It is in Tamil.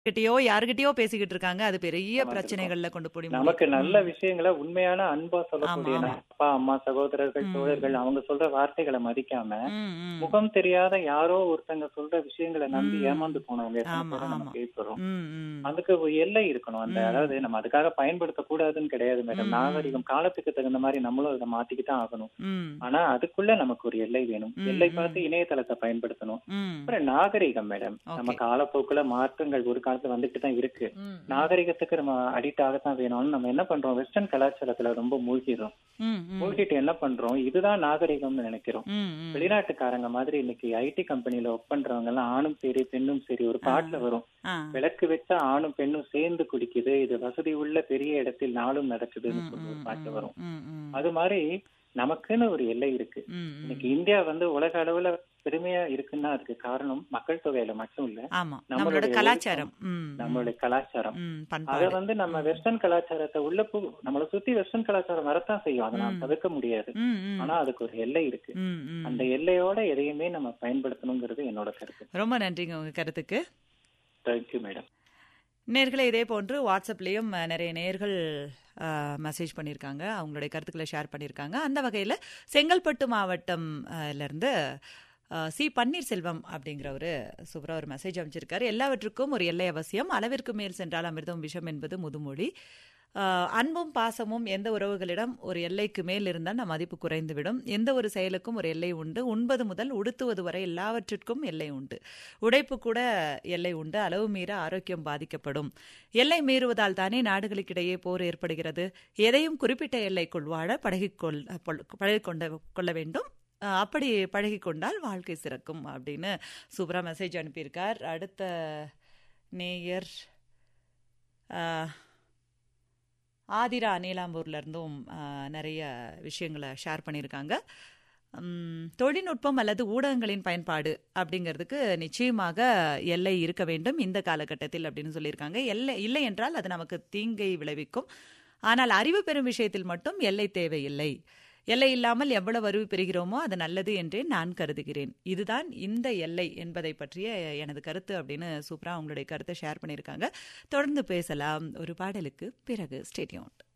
கிட்டயோ யாருகிட்டயோ பேசிக்கிட்டு இருக்காங்க அது பெரிய ஆமா, பிரச்சனைகள்ல கொண்டு போய் முடியும். நமக்கு நல்ல ம். விஷயங்களை உண்மையான அன்பா சொல்லக்கூடிய ஆமா, நம்ம அப்பா அம்மா சகோதரர்கள் ம். தோழர்கள் அவங்க சொல்ற வார்த்தைகளை மதிக்காம ம், ம். முகம் தெரியாத யாரோ ஒருத்தங்க சொல்ற விஷயங்களை நம்பி ம். ஏமாந்து போனவங்க எத்தனை ஆமா, பேரை நம்ம ஆமா. கேட்கிறோம் ம், ம். அதுக்கு ஒரு எல்லை இருக்கணும் அந்த ம். அதாவது நம்ம அதுக்காக பயன்படுத்த கூடாதுன்னு கிடையாது மேடம் ம், ம். நாகரிகம் காலத்துக்கு தகுந்த மாதிரி நம்மளும் அதை மாத்திக்கிதான் ஆகணும் ம். ஆனா அதுக்குள்ள நமக்கு ஒரு எல்லை வேணும் ம், எல்லை ம். பார்த்து இணையதளத்தை பயன்படுத்தணும் ம். அப்புறம் நாகரிகம் மேடம் நம்ம ஓகே. காலப்போக்குல மாற்றங்கள் ஒரு காலத்துல வந்துட்டு தான் இருக்கு ம், நாகரிகத்துக்கு நம்ம அடிக்ட் ஆகத்தான் வேணும்னு நம்ம என்ன பண்றோம் வெஸ்டர்ன் கலாச்சாரத்துல ரொம்ப மூழ்கிடுறோம் ம், ம். மூழ்கிட்டு என்ன பண்றோம் இதுதான் நாகரிகம்னு நினைக்கிறோம் ம், ம். வெளிநாட்டுக்காரங்க மாதிரி இன்னைக்கு ஐடி கம்பெனில ஒர்க் பண்றவங்க எல்லாம் ஆணும் சரி பெண்ணும் சரி ஒரு பாட்டுல வரும் ஆ. விளக்கு வச்சா ஆணும் பெண்ணும் சேர்ந்து குடிக்குது இது வசதி உள்ள பெரிய இடத்தில் நாளும் நடக்குதுன்னு ம், சொல்லி ஒரு ம், பாட்டு வரும் ம், ம். அது மாதிரி நமக்குன்னு ஒரு எல்லை இருக்கு ம், ம். இன்னைக்கு இந்தியா வந்து உலக அளவுல பெருமையா இருக்குன்னா அதுக்கு காரணம் மக்கள் தொகையில மட்டும் இல்ல ஆமா நம்மளுடைய நம்மளோட ஒழுக்கம், கலாச்சாரம் ம், நம்மளுடைய கலாச்சாரம் ம், அத பண்பாடு வந்து நம்ம வெஸ்டர்ன் கலாச்சாரத்தை உள்ள பு நம்மளை சுத்தி வெஸ்டர்ன் கலாச்சாரம் வரத்தான் செய்யும் அதை நாம் ம். தவிர்க்க முடியாது ம், ம். ஆனா அதுக்கு ஒரு எல்லை இருக்கு ம், ம். அந்த எல்லையோட எதையுமே நம்ம பயன்படுத்தணுங்கிறது என்னோட கருத்து ரொம்ப நன்றிங்க உங்க கருத்துக்கு தேங்க்யூ மேடம் நேர்களே இதே போன்று வாட்ஸ்அப்லேயும் அஹ், நிறைய நேர்கள் மெசேஜ் பண்ணியிருக்காங்க அவங்களுடைய கருத்துக்களை ஷேர் பண்ணியிருக்காங்க அந்த வகையில் செங்கல்பட்டு மாவட்டம் அஹ், ல இருந்து அஹ், சி பன்னீர்செல்வம் அப்படிங்கிறவர் சூப்பராக ஒரு மெசேஜ் அமைச்சிருக்காரு எல்லாவற்றுக்கும் ஒரு எல்லை அவசியம் அளவிற்கு மேல் சென்றால் அமிர்தம் விஷம் என்பது முதுமொழி அஹ், அன்பும் பாசமும் எந்த உறவுகளிடம் ஒரு எல்லைக்கு மேல் இருந்தால் நம் மதிப்பு குறைந்துவிடும் எந்த ஒரு செயலுக்கும் ஒரு எல்லை உண்டு உண்பது முதல் உடுத்துவது வரை எல்லாவற்றிற்கும் எல்லை உண்டு உடைப்பு கூட எல்லை உண்டு அளவு மீற ஆரோக்கியம் பாதிக்கப்படும் எல்லை மீறுவதால் தானே நாடுகளுக்கிடையே போர் ஏற்படுகிறது எதையும் குறிப்பிட்ட எல்லைக்குள் வாழ பழகிக்கொள் பொல்- பழகிக்கொண்ட கொள்ள வேண்டும் அஹ், அப்படி பழகிக்கொண்டால் வாழ்க்கை சிறக்கும் அப்படின்னு சூப்பராக மெசேஜ் அனுப்பியிருக்கார் அடுத்த நேயர் அஹ், ஆதிரா நீலாம்பூர்ல இருந்தும் அஹ், நிறைய விஷயங்களை ஷேர் பண்ணியிருக்காங்க உம், தொழில்நுட்பம் அல்லது ஊடகங்களின் பயன்பாடு அப்படிங்கிறதுக்கு நிச்சயமாக எல்லை இருக்க வேண்டும் இந்த காலகட்டத்தில் அப்படின்னு சொல்லியிருக்காங்க எல்லை இல்லை என்றால் அது நமக்கு தீங்கை விளைவிக்கும் ஆனால் அறிவு பெறும் விஷயத்தில் மட்டும் எல்லை தேவையில்லை எல்லை இல்லாமல் எவ்வளவு அறிவு பெறுகிறோமோ அது நல்லது என்றே நான் கருதுகிறேன் இதுதான் இந்த எல்லை என்பதை பற்றிய எனது கருத்து அப்படின்னு சூப்பரா உங்களுடைய கருத்தை ஷேர் பண்ணியிருக்காங்க தொடர்ந்து பேசலாம் ஒரு பாடலுக்கு பிறகு ஸ்டேடியம்